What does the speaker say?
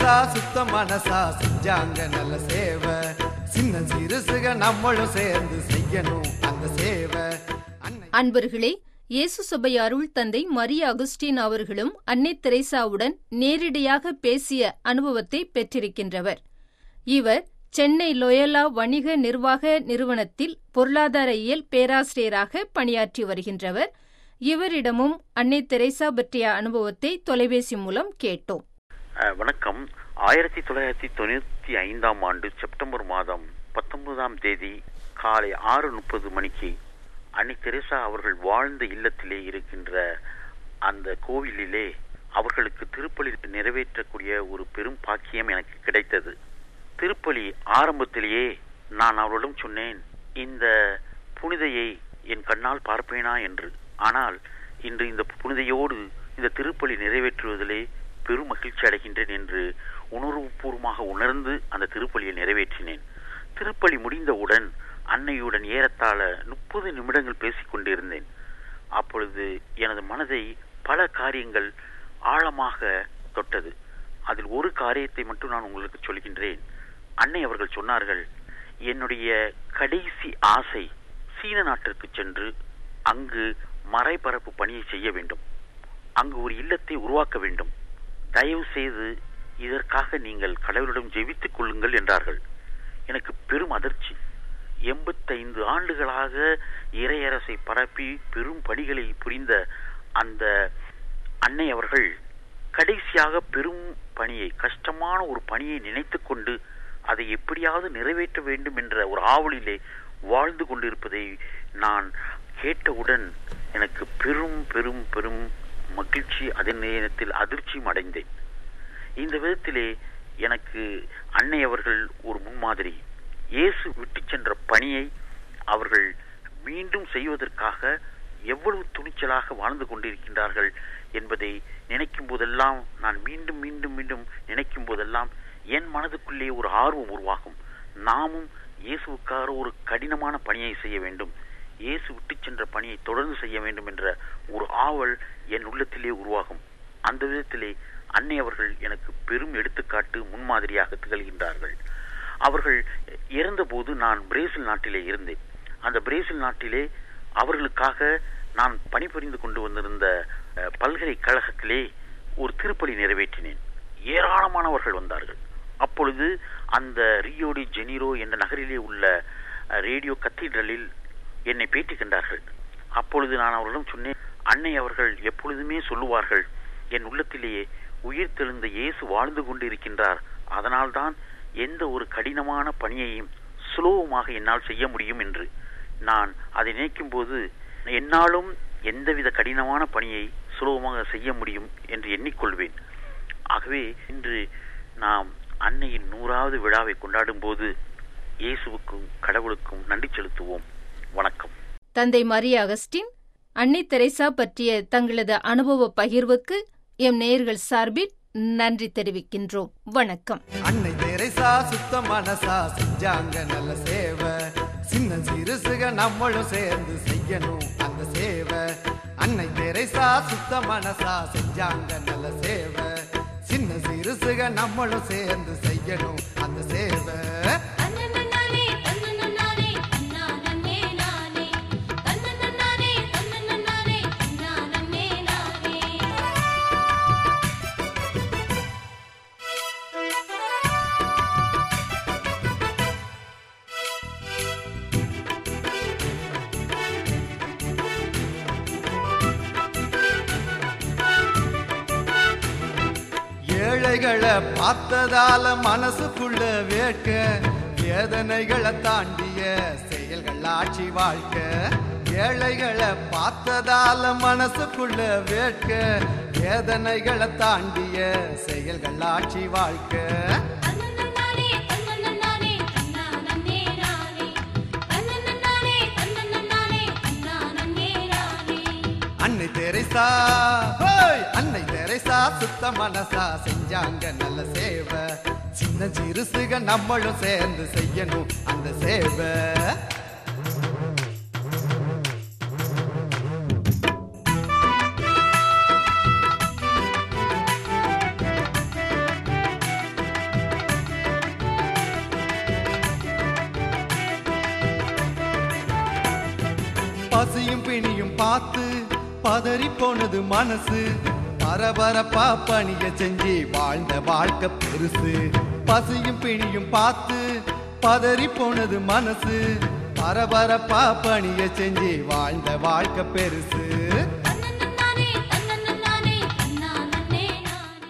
Teresa சுத்த மனசா செஞ்சாங்க நல்ல சேவை சின்ன சிறுசுக நம்மளும் சேர்ந்து செய்யணும் அந்த சேவை அன்னை அன்பர்களே இயேசு சபை அருள் தந்தை மரிய அகுஸ்டின் அவர்களும் அன்னை தெரேசாவுடன் நேரடியாக பேசிய அனுபவத்தை பெற்றிருக்கின்றவர் இவர் சென்னை லொயலா வணிக நிர்வாக நிறுவனத்தில் பொருளாதார இயல் பேராசிரியராக பணியாற்றி வருகின்றவர் இவரிடமும் அன்னை தெரேசா பற்றிய அனுபவத்தை தொலைபேசி மூலம் கேட்டோம் அஹ், வணக்கம் ஆயிரத்தி தொள்ளாயிரத்தி தொண்ணூத்தி ஐந்தாம் ஆண்டு செப்டம்பர் மாதம் பத்தொன்பதாம் தேதி காலை ஆறு முப்பது மணிக்கு அன்னை தெரேசா அவர்கள் வாழ்ந்த இல்லத்திலே இருக்கின்ற அந்த கோவிலிலே அவர்களுக்கு திருப்பலி நிறைவேற்றக்கூடிய ஒரு பெரும் பாக்கியம் எனக்கு கிடைத்தது திருப்பலி ஆரம்பத்திலேயே நான் அவரிடம் சொன்னேன் இந்த புனிதையை என் கண்ணால் பார்ப்பேனா என்று ஆனால் இன்று இந்த புனிதையோடு இந்த திருப்பலி நிறைவேற்றுவதிலே பெரும் மகிழ்ச்சி அடைகின்றேன் என்று உணர்வுபூர்வமாக உணர்ந்து அந்த திருப்பலியை நிறைவேற்றினேன் திருப்பலி முடிந்தவுடன் அன்னையுடன் ஏறத்தாழ முப்பது நிமிடங்கள் பேசிக் கொண்டிருந்தேன் அப்பொழுது எனது மனதை பல காரியங்கள் ஆழமாக தொட்டது அதில் ஒரு காரியத்தை மட்டும் நான் உங்களுக்கு சொல்கின்றேன் அன்னை அவர்கள் சொன்னார்கள் என்னுடைய கடைசி ஆசை சீன நாட்டிற்கு சென்று அங்கு மறைபரப்பு பணியை செய்ய வேண்டும் அங்கு ஒரு இல்லத்தை உருவாக்க வேண்டும் தயவு செய்து இதற்காக நீங்கள் கடவுளிடம் ஜெபித்துக் கொள்ளுங்கள் என்றார்கள் எனக்கு பெரும் அதிர்ச்சி எண்பத்தைந்து ஆண்டுகளாக இறையரசை பரப்பி பெரும் பணிகளை புரிந்த அந்த அன்னை அவர்கள் கடைசியாக பெரும் பணியை கஷ்டமான ஒரு பணியை நினைத்துக் கொண்டு அதை எப்படியாவது நிறைவேற்ற வேண்டும் என்ற ஒரு ஆவலிலே வாழ்ந்து கொண்டிருப்பதை நான் கேட்டவுடன் எனக்கு பெரும் பெரும் பெரும் மகிழ்ச்சி அதே நேரத்தில் அதிர்ச்சியும் அடைந்தேன் இந்த விதத்திலே எனக்கு அன்னை அவர்கள் ஒரு முன்மாதிரி இயேசு விட்டு சென்ற பணியை அவர்கள் மீண்டும் செய்வதற்காக எவ்வளவு துணிச்சலாக வாழ்ந்து கொண்டிருக்கின்றார்கள் என்பதை நினைக்கும் போதெல்லாம் நான் மீண்டும் மீண்டும் மீண்டும் நினைக்கும் போதெல்லாம் என் மனதுக்குள்ளே ஒரு ஆர்வம் உருவாகும் நாமும் இயேசுவுக்காக ஒரு கடினமான பணியை செய்ய வேண்டும் இயேசு விட்டு சென்ற பணியை தொடர்ந்து செய்ய வேண்டும் என்ற ஒரு ஆவல் என் உள்ளத்திலே உருவாகும் அந்த விதத்திலே அன்னை அவர்கள் எனக்கு பெரும் எடுத்துக்காட்டு முன்மாதிரியாக திகழ்கின்றார்கள் அவர்கள் இறந்தபோது நான் பிரேசில் நாட்டிலே இருந்தேன் அந்த பிரேசில் நாட்டிலே அவர்களுக்காக நான் பணிபுரிந்து கொண்டு வந்திருந்த அஹ், பல்கலைக்கழகத்திலே ஒரு திருப்பலி நிறைவேற்றினேன் ஏராளமானவர்கள் வந்தார்கள் அப்பொழுது அந்த ரியோ டி ஜெனீரோ என்ற நகரிலே உள்ள அஹ், ரேடியோ கத்தீட்ரலில் என்னை பேட்டி கண்டார்கள் அப்பொழுது நான் அவர்களிடம் சொன்னேன் அன்னை அவர்கள் எப்பொழுதுமே சொல்லுவார்கள் என் உள்ளத்திலேயே உயிர் தெழுந்த இயேசு வாழ்ந்து கொண்டிருக்கின்றார் அதனால்தான் எந்த ஒரு கடினமான பணியையும் சுலபமாக என்னால் செய்ய முடியும் என்று நான் அதை நினைக்கும் போது என்னாலும் எந்தவித கடினமான பணியை சுலபமாக செய்ய முடியும் என்று எண்ணிக்கொள்வேன் ஆகவே இன்று நாம் அன்னையின் நூறாவது விழாவை கொண்டாடும் போது இயேசுவுக்கும் கடவுளுக்கும் நன்றி செலுத்துவோம் வணக்கம் தந்தை மரிய அகஸ்டின் அன்னை தெரேசா பற்றிய தங்களது அனுபவ பகிர்வுக்கு எம் நேயர்கள் சார்பில் நன்றி தெரிவிக்கின்றோம் வணக்கம் அன்னை தெரசா சுத்த மனசா செஞ்சாங்க நல்ல சேவை சின்ன சிறுசுக நம்மளும் சேர்ந்து செய்யணும் அந்த சேவை அன்னை தெரசா சுத்த மனசா செஞ்சாங்க நல்ல சேவை சின்ன சிறுசுக நம்மளும் சேர்ந்து செய்யணும் அந்த சேவை தன்னன்னனானே தன்னன்னனானே தன்னானன்னே நானே தன்னன்னனானே தன்னன்னனானே தன்னானன்னே நானே ஏழைகளை பார்த்ததால மனசுக்குள்ள வேட்க வேதனைகளை தாண்டிய செயல்கள் ஆட்சி வாழ்க்கை ஏழைகளை பார்த்ததால மனசுக்குள்ள வேட்க வேதனைகளை தாண்டிய செயல்கள் ஆட்சி வாழ்க்கை தன்னன்னனானே தன்னன்னனானே தன்னானன்னே நானே தன்னன்னனானே தன்னன்னனானே தன்னானன்னே நானே அன்னை தெரசா ஹோய் அன்னை தெரசா சுத்த மனசா செஞ்சாங்க நல்ல சேவை சின்ன சிறுசுக நம்மளும் சேர்ந்து செய்யணும் அந்த சேவை பசியும் பிணியும் பார்த்து பதறி போனது மனசு பரபரப்பா பணிய செஞ்சு வாழ்ந்த வாழ்க்கை பெருசு பசியும் பிணியும் பார்த்து பதறி போனது மனசு பரபரப்பா பணிய செஞ்சு வாழ்ந்த வாழ்க்கை பெருசு